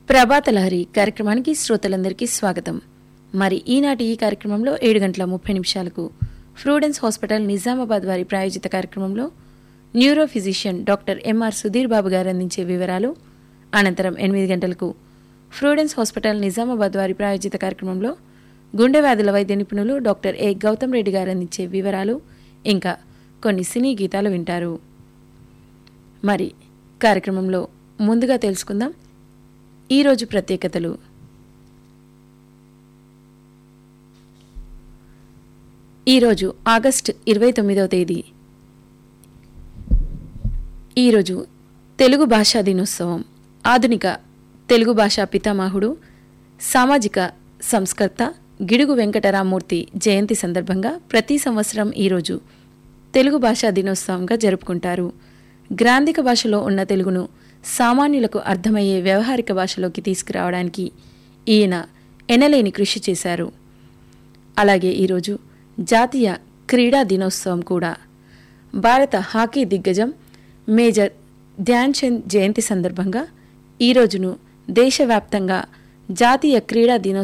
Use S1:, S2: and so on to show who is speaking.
S1: ప్రభాత లహరి కార్యక్రమానికి శ్రోతలందరికీ స్వాగతం మరి ఈనాటి ఈ కార్యక్రమంలో ఏడు గంటల ముప్పై నిమిషాలకు ఫ్రూడెన్స్ హాస్పిటల్ నిజామాబాద్ వారి ప్రాయోజిత కార్యక్రమంలో neuro physician doctor MR Sudheer Babu garu అందించే వివరాలు అనంతరం ఎనిమిది గంటలకు ఫ్రూడెన్స్ హాస్పిటల్ నిజామాబాద్ వారి ప్రాయోజిత కార్యక్రమంలో గుండె వ్యాధుల వైద్య నిపుణులు డాక్టర్ ఏ గౌతమ్ రెడ్డి గారు అందించే వివరాలు ఇంకా కొన్ని సినీ గీతాలు వింటారు మరి కార్యక్రమంలో ముందుగా తెలుసుకుందాం ఈరోజు ప్రత్యేకతలు ఈరోజు ఆగస్టు ఇరవై తొమ్మిదవ తేదీ ఈరోజు తెలుగు భాషా దినోత్సవం ఆధునిక తెలుగు భాషా పితామహుడు సామాజిక సంస్కర్త గిడుగు వెంకటరామూర్తి జయంతి సందర్భంగా ప్రతి సంవత్సరం ఈరోజు తెలుగు భాషా దినోత్సవంగా జరుపుకుంటారు గ్రాంధిక భాషలో ఉన్న తెలుగును సామాన్యులకు అర్థమయ్యే వ్యవహారిక భాషలోకి తీసుకురావడానికి ఈయన ఎనలేని కృషి చేశారు అలాగే ఈరోజు జాతీయ క్రీడా దినోత్సవం కూడా భారత హాకీ దిగ్గజం మేజర్ ధ్యాన్ చంద్ జయంతి సందర్భంగా ఈ రోజును దేశవ్యాప్తంగా జాతీయ క్రీడా దినోత్సవం